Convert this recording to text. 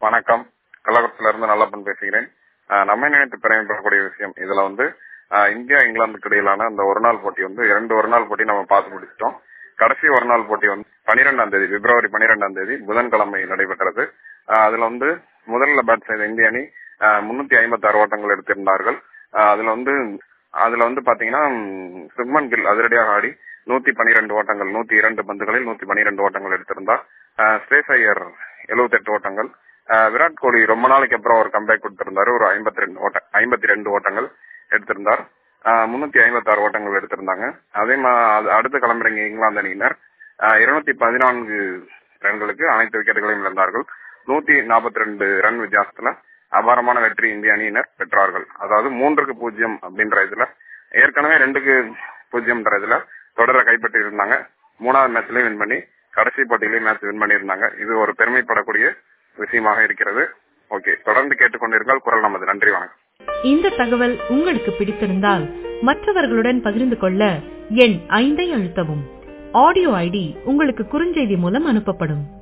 வணக்கம் கள்ளக்குளத்துல இருந்து நல்லப்பன் பேசுகிறேன் ஆஹ் நம்மை நினைத்து பெறக்கூடிய விஷயம் இதுல வந்து ஆஹ் இந்தியா இங்கிலாந்துக்கு இடையிலான அந்த ஒரு நாள் போட்டி வந்து இரண்டு ஒரு நாள் போட்டி நம்ம பார்த்து முடிச்சிட்டோம் கடைசி ஒரு நாள் போட்டி வந்து பனிரெண்டாம் தேதி பிப்ரவரி பனிரெண்டாம் தேதி புதன்கிழமை நடைபெற்றது ஆஹ் அதுல வந்து முதல்ல பேட் செய்த இந்திய அணி முன்னூத்தி ஐம்பத்தி ஆறு ஓட்டங்கள் எடுத்திருந்தார்கள் ஆஹ் அதுல வந்து அதுல வந்து பாத்தீங்கன்னா ம், சுப்மன் கில் அதிரடியாக ஆடி நூத்தி பனிரெண்டு ஓட்டங்கள் நூத்தி இரண்டு பந்துகளில் நூத்தி பனிரெண்டு ஓட்டங்கள் எடுத்திருந்தார் ஆஹ் ஸ்ரேஸ் ஐயர் எழுபத்தி எட்டு ஓட்டங்கள் ஆஹ் விராட் கோலி ரொம்ப நாளைக்கு அப்புறம் ஒரு கம்பேக் கொடுத்திருந்தாரு ஒரு ஐம்பத்தி ரெண்டு ஓட்ட ஐம்பத்தி ரெண்டு ஓட்டங்கள் எடுத்திருந்தார் முன்னூத்தி ஐம்பத்தி ஆறு ஓட்டங்கள் எடுத்திருந்தாங்க அதே மா அது அடுத்து கிளம்புறீங்க இங்கிலாந்து அணியினர் இருநூத்தி பதினான்கு ரன்களுக்கு அனைத்து விக்கெட்டுகளையும் இழந்தார்கள் நூத்தி நாற்பத்தி ரெண்டு ரன் வித்தியாசத்துல அபாரமான வெற்றி இந்திய அணியினர் பெற்றார்கள் அதாவது மூன்றுக்கு பூஜ்ஜியம் அப்படின்ற இதுல ஏற்கனவே ரெண்டுக்கு பூஜ்ஜியம்ன்ற இதுல தொடரை கைப்பற்றி இருந்தாங்க மூணாவது மேட்ச்லயும் வின் பண்ணி கடைசி போட்டியிலேயும் மேட்ச் வின் பண்ணியிருந்தாங்க இது ஒரு பெருமைப்படக்கூடிய விஷயமாக இருக்கிறது ஓகே தொடர்ந்து கேட்டுக்கொண்டிருந்தால் குரல் நமது நன்றி வணக்கம் இந்த தகவல் உங்களுக்கு பிடித்திருந்தால் மற்றவர்களுடன் பகிர்ந்து கொள்ள எண் ஐந்தை அழுத்தவும் ஆடியோ ஐடி உங்களுக்கு குறுஞ்செய்தி மூலம் அனுப்பப்படும்